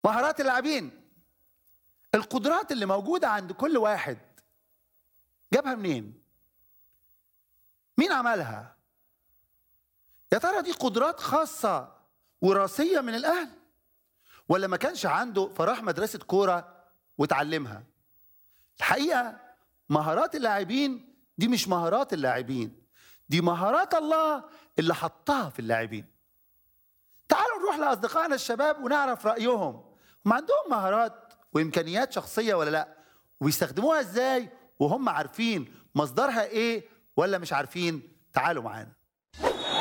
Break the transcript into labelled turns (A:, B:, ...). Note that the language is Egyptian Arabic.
A: مهارات اللاعبين القدرات اللي موجودة عند كل واحد جابها منين؟ مين عملها؟ يا ترى دي قدرات خاصة وراثية من الأهل؟ ولا ما كانش عنده فراح مدرسة كورة وتعلمها؟ الحقيقة مهارات اللاعبين دي مش مهارات اللاعبين دي مهارات الله اللي حطها في اللاعبين تعالوا نروح لأصدقائنا الشباب ونعرف رأيهم هم عندهم مهارات وإمكانيات شخصية ولا لأ وبيستخدموها إزاي وهم عارفين مصدرها إيه ولا مش عارفين تعالوا معانا